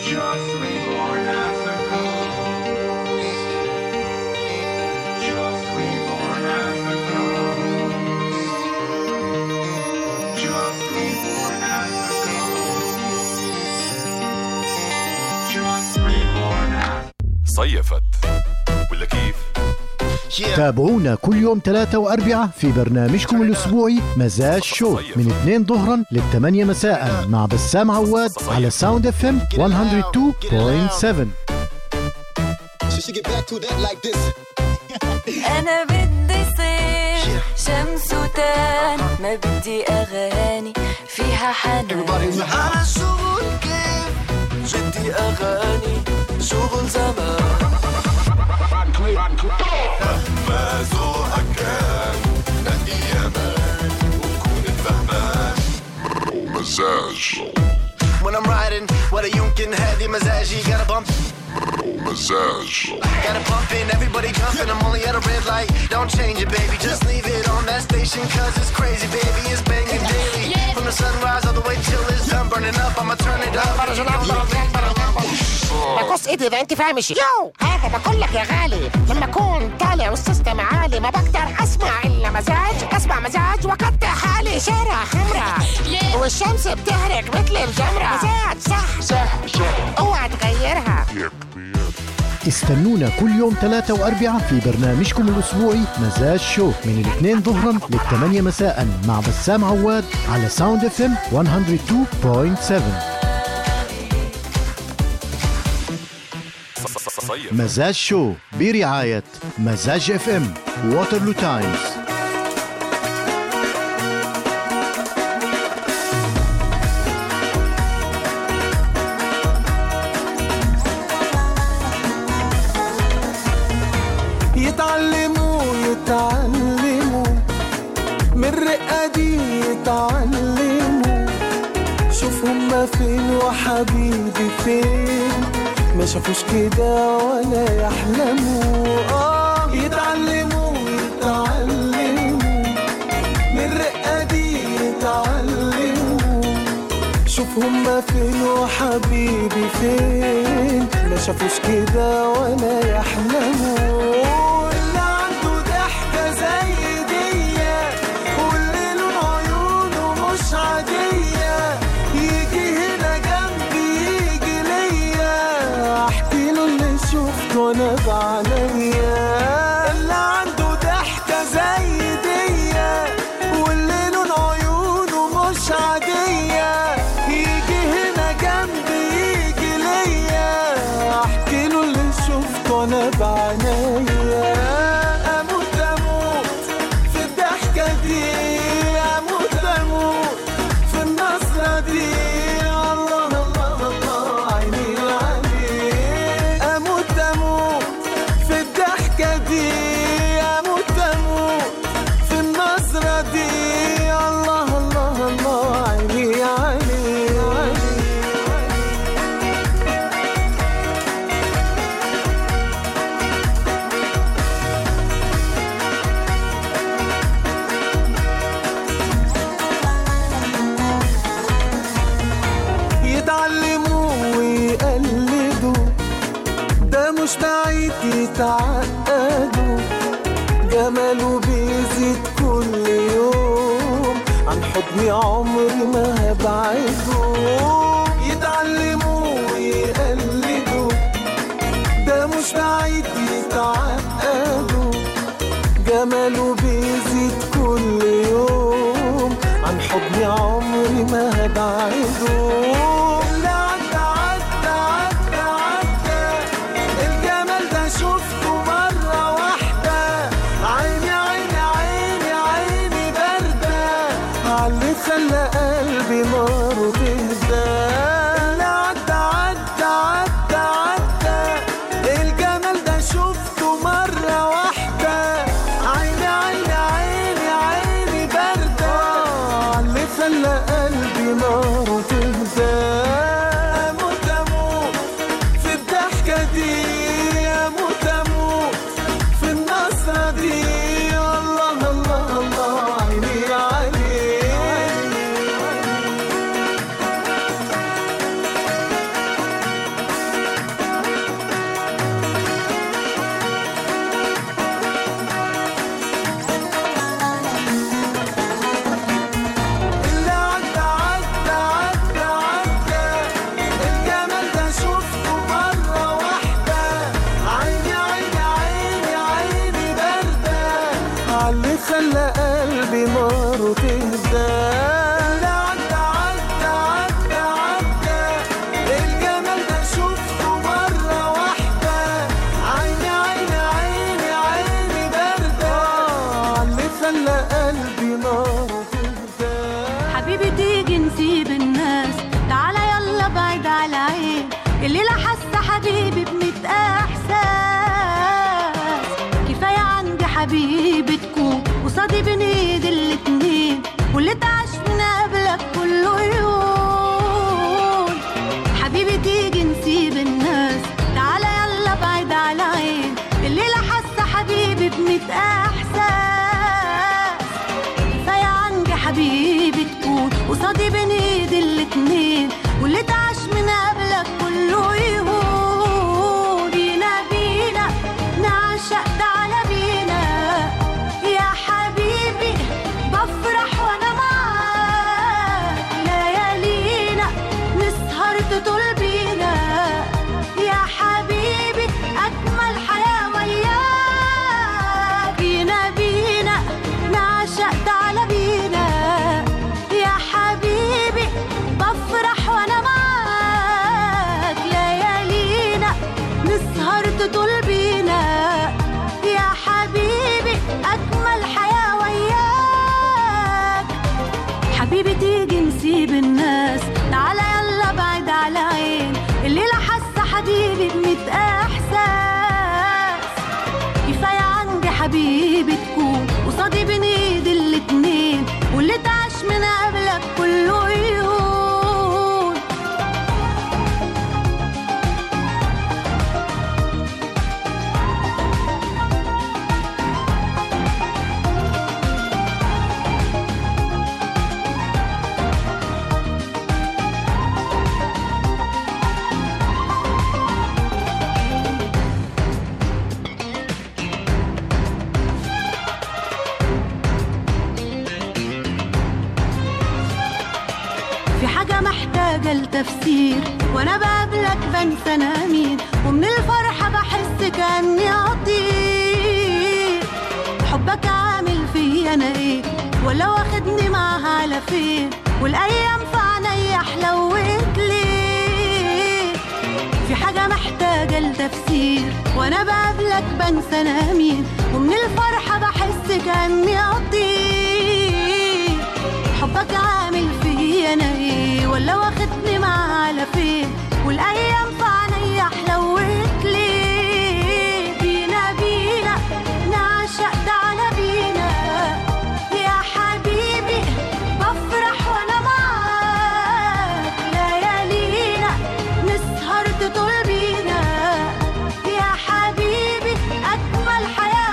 Just reborn as a ghost. Just reborn as a ghost. Just reborn as a ghost. Just reborn as صيفت ولا كيف؟ تابعونا كل يوم ثلاثة وأربعة في برنامجكم الأسبوعي مزاج شو من 2 ظهرا للثمانية مساء مع بسام عواد على ساوند اف ام 102.7 She should get back to that like this. أنا بدي صيف شمس وتان ما بدي أغاني فيها حنان على الشغل كيف جدي أغاني شغل زمان ما ذوقك كان نقي يامان وكون فهمان ومزاج When I'm riding ولا يمكن هذه مزاجي Gotta bump, ومزاج gotta pump in Everybody jumping, I'm only at a red light Don't change it baby, just leave it on that station Cause it's crazy baby, it's banging daily From the sunrise all the way till it's done Burning up, I'ma turn it up بكوس ايدي ده انت فاهم شيء يو هذا بقول لك يا غالي لما اكون طالع والسيستم عالي ما بقدر اسمع الا مزاج اسمع مزاج وقطع حالي شارع حمرا والشمس بتحرق مثل الجمرة مزاج صح صح صح اوعى تغيرها استنونا كل يوم ثلاثة وأربعة في برنامجكم الأسبوعي مزاج شو من الاثنين ظهرا للثمانية مساء مع بسام عواد على ساوند اف ام 102.7 صيف مزاج شو برعاية مزاج اف ام ووترلو تايمز يتعلموا يتعلموا من الرقة دي يتعلموا شوف هما فين وحبيبي فين ما شافوش كده ولا يحلموا اه يتعلموا يتعلموا من الرقة دي يتعلموا شوف هما فين وحبيبي فين ما شافوش كده ولا يحلموا اللي عنده ضحكة زي دي واللي لون عيونه مش عادية يجي هنا جنبي يجي ليا احكي له اللي شفته انا بعينيا اللي عنده ضحكة زي دي واللي لون عيونه مش عادية يجي هنا جنبي يجي ليا احكي له اللي شفته انا بعينيا اموت اموت في الضحكة دي اموت اموت في النظرة دي الله الله الله عيني العليل اموت اموت في الضحكة دي اموت اموت في النظرة دي الله الله الله عيني عيني عيني يتعلموا ويقلدوا ده مش بعيد يتعقدوا جماله بيزيد كل يوم عن حضني عمري ما هبعده يتعلموا ويقلدوا ده مش بعيد يتعقدوا جماله بيزيد كل يوم عن حضني عمري ما هبعده اللي عدى عدى عدى عدى الجمال ده شفته مرة واحدة عيني عيني عيني عيني باردة عاللي خلى قلبي ناره تهدى نار تهدى لا عدى عدى عدى عدى الجمال ده شفته مرة واحدة عيني عيني عيني عيني باردة اللي خلى قلبي نار تهدى حبيبي تيجي نسيب الناس تعالى يلا بعيد على عين الليلة حاسة حبيبي بميت احساس كفاية عندي حبيبي تكون قصادي بين ايد الاتنين واللي تعش من قبلك كله يهون حبيبي تيجي نسيب الناس تعالى يلا بعيد على عين الليلة حاسة حبيبي بميت احساس كفاية عندي حبيبي تكون قصادي بين ايد الاتنين واللي تعش من قبلك كله يهون بينا بينا نعشق تعالى بينا يا حبيبي بفرح وانا معاك ليالينا نسهر تطول بينا يا حبيبي اجمل حياه وياك بينا بينا نعشق تعالى بينا يا حبيبي بفرح وانا معاك ليالينا نسهر تطول بينا يا حبيبي اجمل حياه وياك حبيبي تيجي نسيب الناس تعالى يلا بعيد على عين الليلة حاسة حبيبي بميت احساس كفاية عندي حبيبي تكون قصادي بين ايد الاتنين واللي تعش من قبلك كله يهون في حاجة محتاجة لتفسير وانا بقابلك بنسى انا مين ومن الفرحة بحس كأني اطير حبك عامل فيا انا ايه ولا واخدني معاها على فين والايام في عينيا حلوت ليه في حاجة محتاجة لتفسير وانا بقابلك بنسى انا مين ومن الفرحة بحس كأني اطير حبك عامل فيا انا ايه ولا واخدني معاه على فين والايام في عينيا حلوت ليه بينا بينا نعشق تعالى بينا يا حبيبي بفرح وانا معاك ليالينا نسهر تطول بينا يا حبيبي اجمل حياه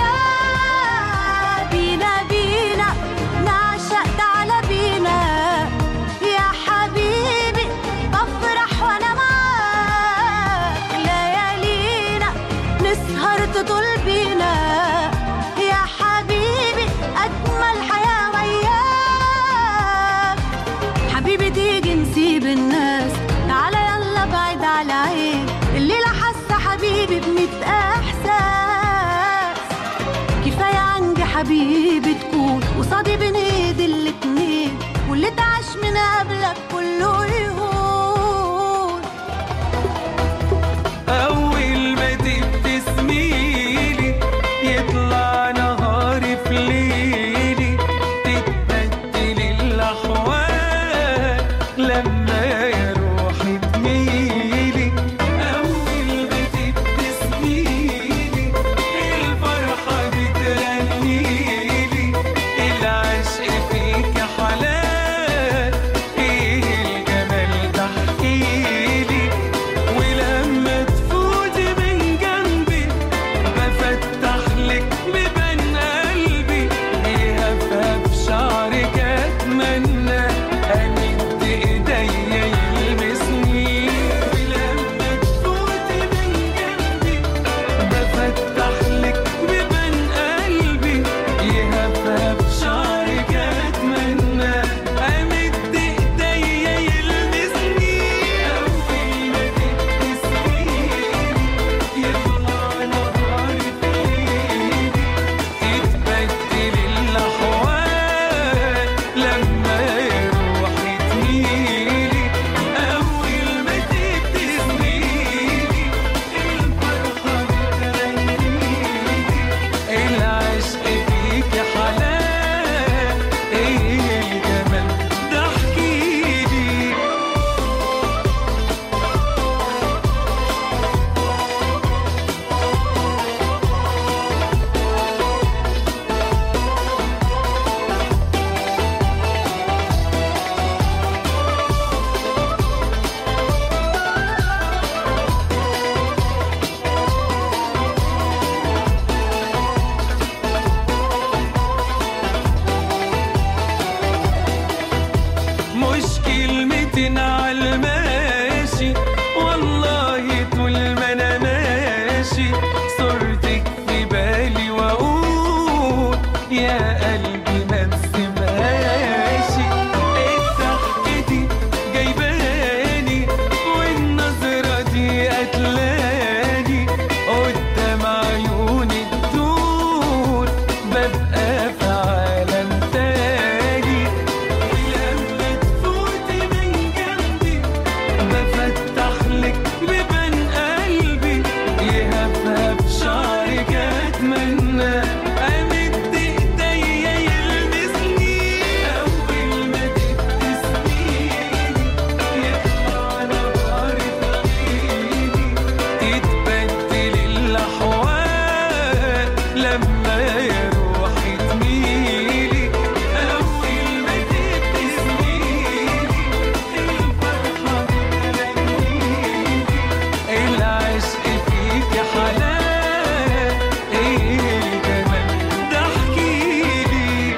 وياك بينا بينا نعشق تعالى بينا يا حبيبي بفرح وانا معاك ليالينا نسهر تطول بينا يا حبيبي اجمل حياه وياك حبيبي تيجي نسيب الناس تعالى يلا بعيد على عين الليلة حاسة حبيبي بميت احساس كفاية عندي حبيبي تكون قصادي بين ايد الاتنين واللي تعش من قبلك كله يهون أول ما تبتسميلي يطلع نهاري في ليلي تتبدل الأحوال لما يا روحي تميلي أول ما تبتسميلي الفرحة بتغنيلي العشق فيك حلال إيه قتلاني قدام عيوني تدور ببقى في عالم تاني ولما تفوتي من جنبي بفتح لك بيبان قلبي يهفهف شعرك اتمنى امد ايديا يلمسني اول ما تبتسميني يطلع نهار في عيني تتبدل الاحوال لما يا روحي تميلي اول ما تبتسميني الفرحه بتغنيلي العشق فيك حلال ايه الجمال ده احكيلي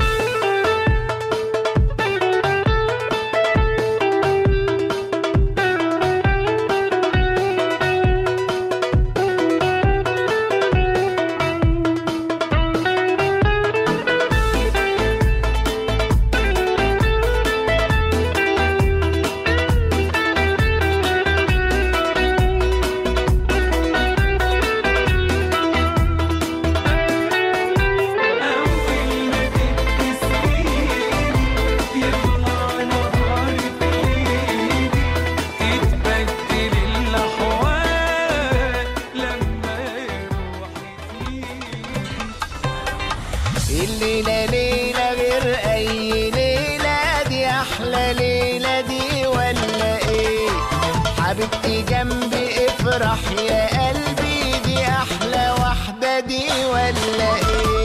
أول ما تبتسميلي يطلع نهار في ليلي تتبدل الأحوال لما روحي تميلي الليلة ليلة غير أي ليلة دي أحلى ليلة دي ولا إيه حبيبتي جنبي افرح يا قلبي دي أحلى واحدة دي ولا إيه